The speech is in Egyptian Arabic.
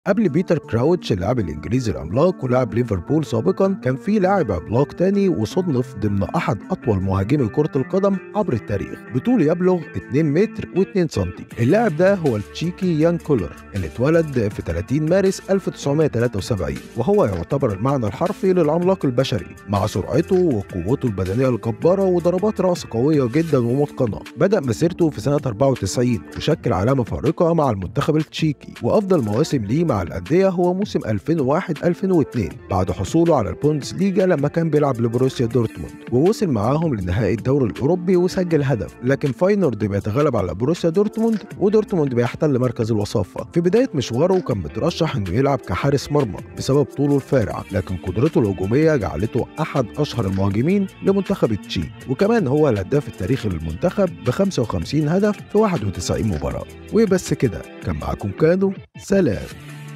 قبل بيتر كراوتش اللاعب الانجليزي العملاق ولاعب ليفربول سابقا كان في لاعب عملاق تاني وصنف ضمن احد اطول مهاجمي كرة القدم عبر التاريخ بطول يبلغ 2 متر و2 سم اللاعب ده هو التشيكي يان كولر اللي اتولد في 30 مارس 1973 وهو يعتبر المعنى الحرفي للعملاق البشري مع سرعته وقوته البدنية الجبارة وضربات راس قوية جدا ومتقنة بدأ مسيرته في سنة 94 وشكل علامة فارقة مع المنتخب التشيكي وأفضل مواسم ليه مع الأندية هو موسم 2001-2002 بعد حصوله على البوندس ليجا لما كان بيلعب لبروسيا دورتموند ووصل معاهم لنهائي الدوري الأوروبي وسجل هدف لكن فاينورد بيتغلب على بروسيا دورتموند ودورتموند بيحتل مركز الوصافة في بداية مشواره كان مترشح إنه يلعب كحارس مرمى بسبب طوله الفارع لكن قدرته الهجومية جعلته أحد أشهر المهاجمين لمنتخب التشيك وكمان هو الهداف التاريخي للمنتخب ب 55 هدف في 91 مباراة وبس كده كان معاكم كانوا سلام